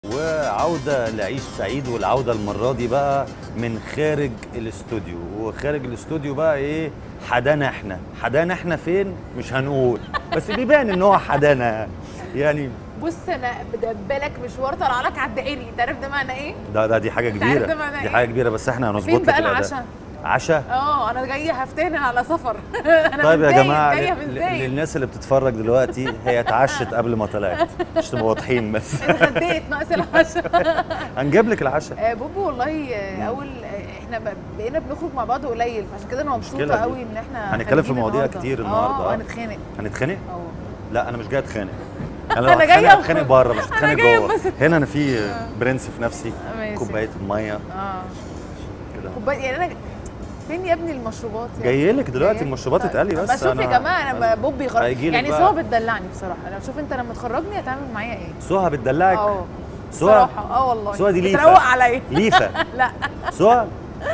وعودة لعيش سعيد والعودة المرة دي بقى من خارج الاستوديو وخارج الاستوديو بقى ايه حدانا احنا حدانا احنا فين مش هنقول بس بيبان ان هو حدانا يعني بص انا بدبلك مشوار طالع لك على الدائري انت عارف ده معنى ايه؟ ده ده دي حاجة أنت عارف كبيرة ده معناه دي إيه؟ حاجة كبيرة بس احنا هنظبط فين لك بقى الأداء. العشاء؟ عشاء اه انا جايه هفتهن على سفر انا طيب من يا زايد، جماعة جايه ل- من ل- زايد للناس اللي بتتفرج دلوقتي هي اتعشت قبل ما طلعت مش تبقوا واضحين بس انا خديت ناقص العشاء هنجيب لك العشاء آه، بوبو والله آه، اول آه، احنا ب- بقينا بنخرج مع بعض قليل فعشان كده انا مشكلة مبسوطه دي. قوي ان احنا هنتكلم في خارجين مواضيع النهاردة. كتير النهاردة، اه آه. هنتخانق هنتخانق اه لا انا مش جاي اتخانق انا لو أنا هتخانق جاية هتخانق بره مش هتخانق جاية جوه أنبسط. هنا انا في برنس في نفسي ماشي. كوبايه الميه اه كده كوبايه يعني انا فين يا ابني المشروبات يعني؟ جاي لك دلوقتي جاي؟ المشروبات طيب. اتقالي بس بس شوف يا أنا- جماعه انا بوبي خرج هيجيلك يعني بقى. سوا بتدلعني بصراحه انا شوف انت لما تخرجني هتعمل معايا ايه سهى بتدلعك اه سهى بصراحه اه والله سهى دي ليفة. بتروق عليا ليفه لا سهى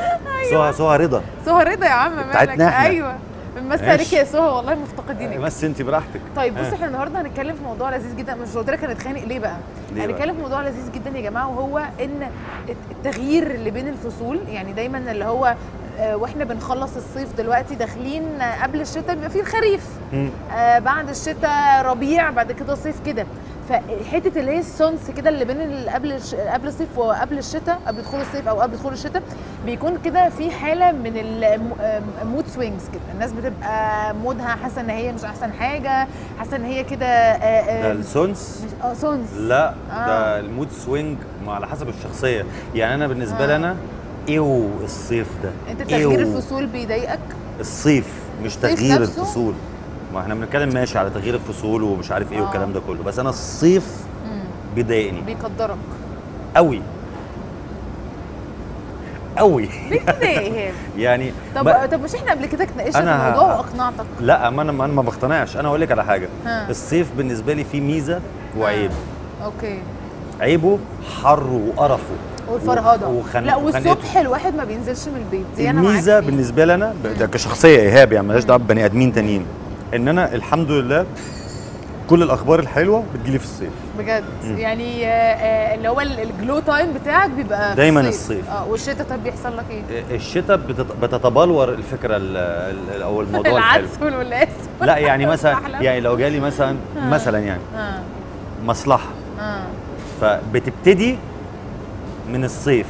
سهى سهى رضا سهى رضا يا عم مالك بتاعتنا إحنا. ايوه بنمسي ماشي. عليك يا سهى والله مفتقدينك بس انت براحتك طيب بص آه. احنا النهارده هنتكلم في موضوع لذيذ جدا مش قلت لك هنتخانق ليه بقى؟ ليه بقى؟ هنتكلم في موضوع لذيذ جدا يا جماعه وهو ان التغيير اللي بين الفصول يعني دايما اللي هو آه، واحنا بنخلص الصيف دلوقتي داخلين آه، قبل الشتاء بيبقى فيه الخريف مم. آه بعد الشتاء ربيع بعد كده صيف كده فحته اللي هي السونس كده اللي بين ال- قبل الش... قبل الصيف وقبل الشتاء قبل دخول الصيف او قبل دخول الشتاء بيكون كده في حاله من المود سوينجز كده الناس بتبقى مودها حاسه ان هي مش احسن حاجه حاسه ان هي كده آه، ده آه، السونس مش اه سونس لا آه. ده المود سوينج ما على حسب الشخصيه يعني انا بالنسبه لي آه. انا ايو الصيف ده انت إيو. تغيير الفصول بيضايقك الصيف مش الصيف تغيير نفسه؟ الفصول ما احنا بنتكلم ماشي على تغيير الفصول ومش عارف ايه آه. والكلام ده كله بس انا الصيف مم. بيضايقني بيقدرك قوي قوي ليه كده يا ايهاب يعني طب ما- طب مش احنا قبل كده اتناقشنا في أنا ه- الموضوع واقنعتك لا ما انا ما أنا ما بقتنعش انا اقول لك على حاجه ها. الصيف بالنسبه لي فيه ميزه وعيب آه. اوكي عيبه حره وقرفه والفرهده وخن- لا وخنقته. والصبح الواحد ما بينزلش من البيت دي انا معاك الميزه فيها. بالنسبه لي انا ب- ده كشخصيه ايهاب يعني مالهاش دعوه ببني ادمين تانيين ان انا الحمد لله كل الاخبار الحلوه بتجيلي في الصيف بجد مم. يعني آه، آه، اللي هو ال- الجلو تايم بتاعك بيبقى في دايماً الصيف. الصيف. اه والشتاء طب بيحصل لك ايه؟ الشتاء بتت- بتتبلور الفكره ال- ال- او الموضوع الحلو العدس والولاس لا يعني مثلا والسحلب. يعني لو جالي مثلا آه. مثلا يعني اه مصلحه اه فبتبتدي من الصيف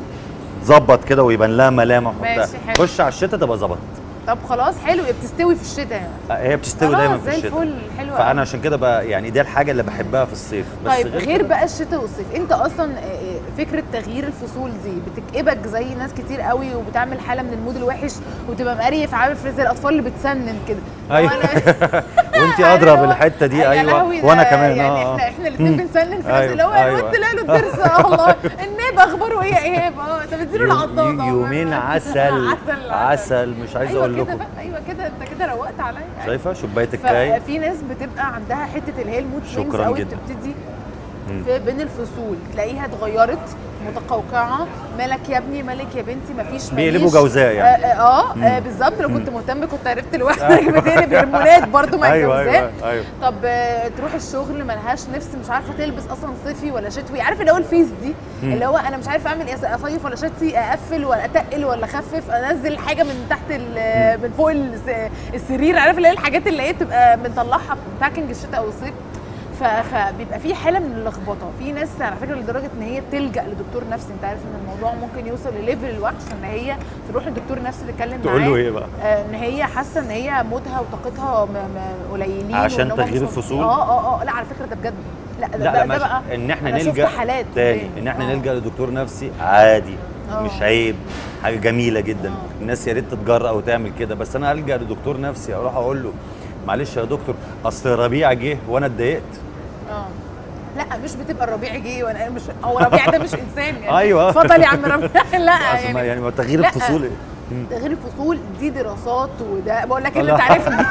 تظبط كده ويبان لها ملامح وبتاع ماشي، حلو. خش على الشتاء تبقى ظبطت طب خلاص حلو يبقى بتستوي في الشتاء يعني هي بتستوي خلاص، دايما في زي الشتاء الفل حلو فانا أوي. عشان كده بقى يعني دي الحاجه اللي بحبها في الصيف بس طيب غير كده- بقى الشتاء والصيف انت اصلا آه، آه، فكره تغيير الفصول دي بتكئبك زي ناس كتير قوي وبتعمل حاله من المود الوحش وتبقى مقريف عامل زي الاطفال اللي بتسنن كده ايوه وأنا- وانت عارف ادرى اللي هو- بالحته دي يا ايوه لهوي ده وانا كمان يعني اه احنا احنا الاثنين مم. بنسلم في نفس أيوة، اللي هو أيوة. الواد طلع له الضرس اه والله الناب اخباره ايه يا ايهاب اه طب اديله يوم- العضاضه يومين عسل عسل عسل مش عايز ايوه اقول كده لكم بقى ايوه كده انت كده روقت عليا شايفه شبايه الكاي ففي ناس بتبقى عندها حته اللي هي المود سوينجز شكراً قوي جداً. بتبتدي مم. في بين الفصول تلاقيها اتغيرت متقوقعه مالك يا ابني مالك يا بنتي مفيش بيقلبوا ماليش. جوزاء يعني. اه, آه, آه بالظبط لو كنت مهتم كنت عرفت لوحدك بتقلب هرمونات برضو مع ايوه الجوزاء ايوه ايوه طب آه، تروح الشغل ملهاش نفس مش عارفه تلبس اصلا صيفي ولا شتوي عارف اللي هو الفيس دي مم. اللي هو انا مش عارفه اعمل ايه اصيف ولا شتوي اقفل ولا اتقل ولا اخفف انزل حاجه من تحت ال- من فوق الس- السرير عارف اللي هي الحاجات اللي هي بتبقى بنطلعها باكينج الشتاء او الصيف ف- فبيبقى في حاله من اللخبطه في ناس على فكره لدرجه ان هي تلجا لدكتور نفسي انت عارف ان الموضوع ممكن يوصل لليفل الوحش ان هي تروح لدكتور نفسي تتكلم تقول له معاه ايه بقى آه، ان هي حاسه ان هي مودها وطاقتها م- م- قليلين عشان وإن هم تغيير مش مب- الفصول؟ اه اه اه لا على فكره ده بجد لا ده, لا ده, لا ده ماشي بقى ان احنا أنا شفت نلجا حالات تاني قدامي. ان احنا آه. نلجا لدكتور نفسي عادي آه. مش عيب حاجه جميله جدا آه. الناس يا ريت تتجرأ وتعمل كده بس انا الجا لدكتور نفسي اروح اقول له معلش يا دكتور اصل ربيع جه وانا اتضايقت اه لا مش بتبقى الربيع جه وانا مش هو ربيع ده مش انسان يعني أيوة. اتفضل يا عم ربيع لا أصل ما- يعني يعني ما تغيير لا. الفصول إيه؟ تغيير الفصول دي دراسات وده بقول لك اللي الله. انت عارفني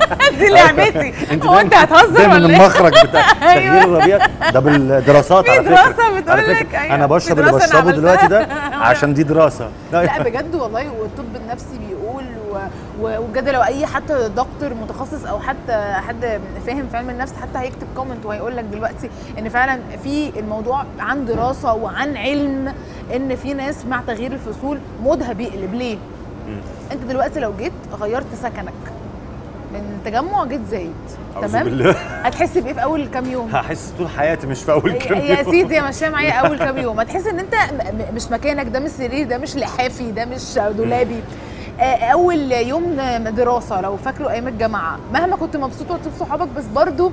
دي لعبتي هو دايماً- انت هتهزر دايما ولا ايه؟ المخرج بتاع تغيير أيوة. الربيع ده بالدراسات في على فكره دراسة بتقول على لك، فكرة أيوة. انا في بشرب اللي دراسة أنا بشربه دلوقتي ده عملتها. عشان دي دراسه لا بجد والله والطب النفسي بيقول و- و- وبجد لو اي حتى دكتور متخصص او حتى حد فاهم في علم النفس حتى هيكتب كومنت وهيقول لك دلوقتي ان فعلا في الموضوع عن دراسه وعن علم ان في ناس مع تغيير الفصول مودها بيقلب ليه؟ مم. انت دلوقتي لو جيت غيرت سكنك من تجمع جيت زايد أعوذ تمام بالله. هتحس بايه في اول كام يوم هحس طول حياتي مش في اول كام يا يوم. سيدي ماشيه معايا اول كام يوم هتحس ان انت م- م- مش مكانك ده مش سرير ده مش لحافي ده مش دولابي آه، اول يوم دراسه لو فاكره ايام الجامعه مهما كنت مبسوط وتشوف صحابك بس برضو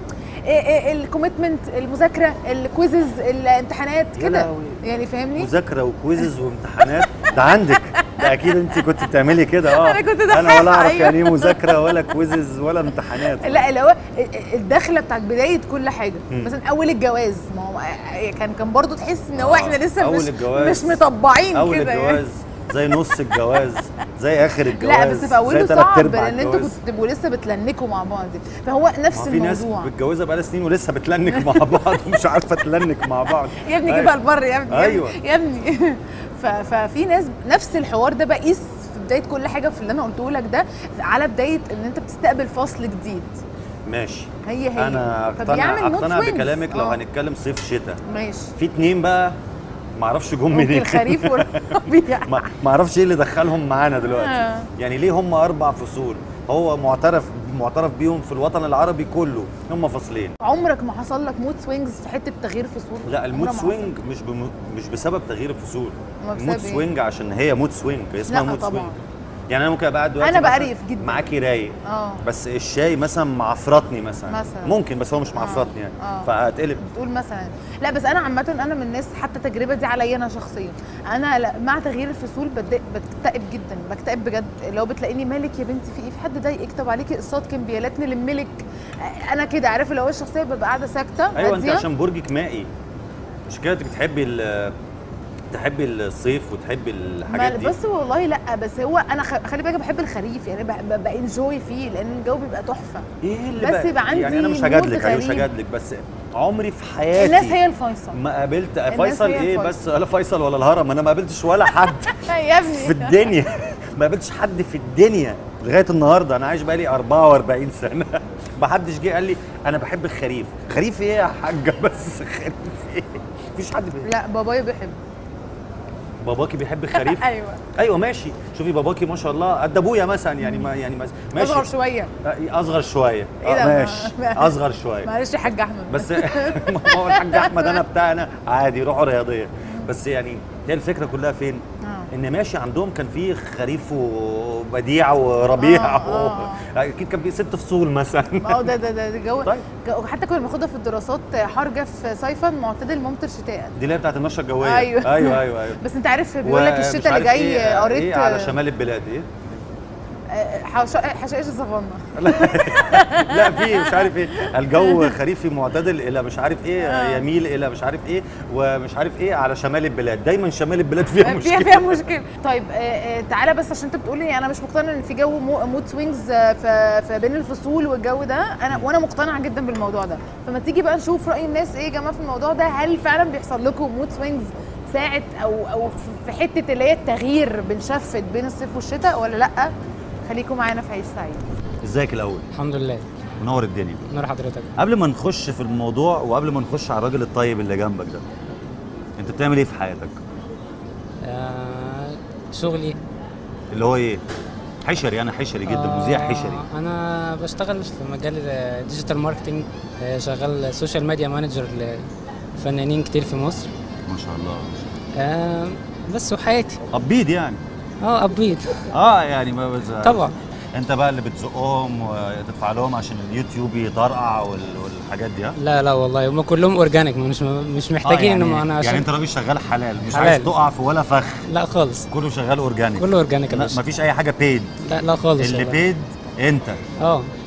الكوميتمنت المذاكره الكويزز الامتحانات يا كده لهوي. يعني فاهمني مذاكره وكويزز وامتحانات ده عندك ده اكيد انت كنت بتعملي كده اه أنا كنت انا دحيحة، ولا اعرف أيوة. يعني ايه مذاكره ولا كويزز ولا امتحانات لا اللي هو الدخله بتاعت بدايه كل حاجه مم. مثلا اول الجواز ما هو كان كان برضو تحس ان هو آه، احنا لسه أول مش الجواز. مش مطبعين اول كده يعني. الجواز زي نص الجواز زي اخر الجواز لا بس في اوله زي تلات صعب أرباع لان انتوا الجواز. كنتوا بتبقوا لسه بتلنكوا مع بعض فهو نفس ما في ناس الموضوع متجوزه بقالها سنين ولسه بتلنك مع بعض ومش عارفه تلنك مع بعض يا ابني أيوة. جيبها البر يا ابني أيوة. يا ابني ف- ففي ناس نفس الحوار ده بقيس في بدايه كل حاجه في اللي انا قلته لك ده على بدايه ان انت بتستقبل فصل جديد ماشي هي هي انا فبيعمل اقتنع mood اقتنع swings. بكلامك لو آه. هنتكلم صيف شتاء ماشي في اتنين بقى ما اعرفش جم ممكن منين الخريف والربيع ما ما اعرفش ايه اللي دخلهم معانا دلوقتي آه. يعني ليه هم اربع فصول هو معترف معترف بيهم في الوطن العربي كله هم فصلين عمرك ما حصل لك مود سوينجز في حته تغيير فصول لا المود عمرها ما سوينج مش بم... مش بسبب تغيير الفصول أمال بسبب المود إيه؟ سوينج عشان هي مود سوينج هي اسمها لا مود طبعاً. سوينج يعني انا ممكن ابقى قاعد دلوقتي أنا مثلاً بقريف جداً. معاكي رايق اه بس الشاي مثلا معفرطني مثلا مثلاً. ممكن بس هو مش معفرطني يعني آه. فهتقلب تقول مثلا لا بس انا عامه انا من الناس حتى التجربه دي عليا انا شخصيا انا لا- مع تغيير الفصول بتضايق- بكتئب جدا بكتئب بجد لو بتلاقيني مالك يا بنتي في ايه في حد ضايقك طب عليكي اقساط كمبيالات نلملك آه، انا كده عارف اللي هو الشخصيه ببقى قاعده ساكته ايوه انت هادية. عشان برجك مائي مش كده انت بتحبي ال- تحبي الصيف وتحبي الحاجات ما دي بس والله لا بس هو انا خ- خلي بالك بحب الخريف يعني بانجوي فيه لان الجو بيبقى تحفه ايه اللي بس بقى يبقى عندي يعني انا مش مود هجادلك ايوه مش غريب. هجادلك بس عمري في حياتي الناس هي الفيصل ما قابلت الناس فيصل هي ايه الفيصل. بس ولا فيصل ولا الهرم انا ما قابلتش ولا حد يا ابني في الدنيا ما قابلتش حد في الدنيا لغايه النهارده انا عايش بقالي 44 سنه ما حدش جه قال لي انا بحب الخريف خريف ايه يا حاجه بس خريف ايه مفيش حد بي... لا بابايا بيحب باباكي بيحب الخريف ايوه ايوه ماشي شوفي باباكي ما شاء الله قد ابويا مثلا يعني ما يعني ما- ماشي اصغر شويه آه، اصغر شويه إيه آه، ده؟ ماشي ما- اصغر شويه معلش يا حاج احمد بس ما هو الحاج احمد انا بتاعنا عادي روحوا رياضيه بس يعني هي الفكره كلها فين؟ آه. ان ماشي عندهم كان في خريف وبديع وربيع آه، و... آه. اكيد كان في ست فصول مثلا ما هو ده ده ده ده جو طيب. جو- حتى كنا بناخدها في الدراسات حر جف صيفا معتدل ممطر شتاء دي اللي هي بتاعت النشره الجويه أيوة. ايوه ايوه, أيوة. بس انت عارف بيقول لك ومش الشتاء اللي عارف جاي إيه قريت ايه على شمال البلاد ايه آه، حش- حشائش السافانا لا في مش عارف ايه الجو خريفي معتدل الى مش عارف ايه آه. يميل الى مش عارف ايه ومش عارف ايه على شمال البلاد دايما شمال البلاد فيها فيها مشكله فيها مشكله طيب آه، آه، تعالى بس عشان انت بتقولي انا مش مقتنع ان في جو مو- مود سوينجز آه، في في بين الفصول والجو ده انا وانا مقتنعه جدا بالموضوع ده فما تيجي بقى نشوف راي الناس ايه يا جماعه في الموضوع ده هل فعلا بيحصل لكم مود سوينجز ساعه او او في حته اللي هي التغيير بنشفت بين الصيف والشتاء ولا لا خليكم معانا في عيش سعيد ازيك الاول الحمد لله منور الدنيا نور حضرتك قبل ما نخش في الموضوع وقبل ما نخش على الراجل الطيب اللي جنبك ده انت بتعمل ايه في حياتك آه شغلي اللي هو ايه حشري انا حشري جدا آه، مذيع حشري انا بشتغل في مجال ديجيتال ماركتنج آه شغال سوشيال ميديا مانجر لفنانين كتير في مصر ما شاء الله آه بس وحياتي ابيض يعني اه ابيض اه يعني ما بز... طبعا انت بقى اللي بتزقهم وتدفع لهم عشان اليوتيوب يطرقع وال... والحاجات دي ها لا لا والله هم كلهم اورجانيك مش مش محتاجين آه انهم يعني, انا عشان يعني انت راجل شغال حلال مش حلال. عايز تقع في ولا فخ لا خالص كله شغال اورجانيك كله اورجانيك يا لا باشا مفيش اي حاجه بيد لا لا خالص اللي والله. بيد انت اه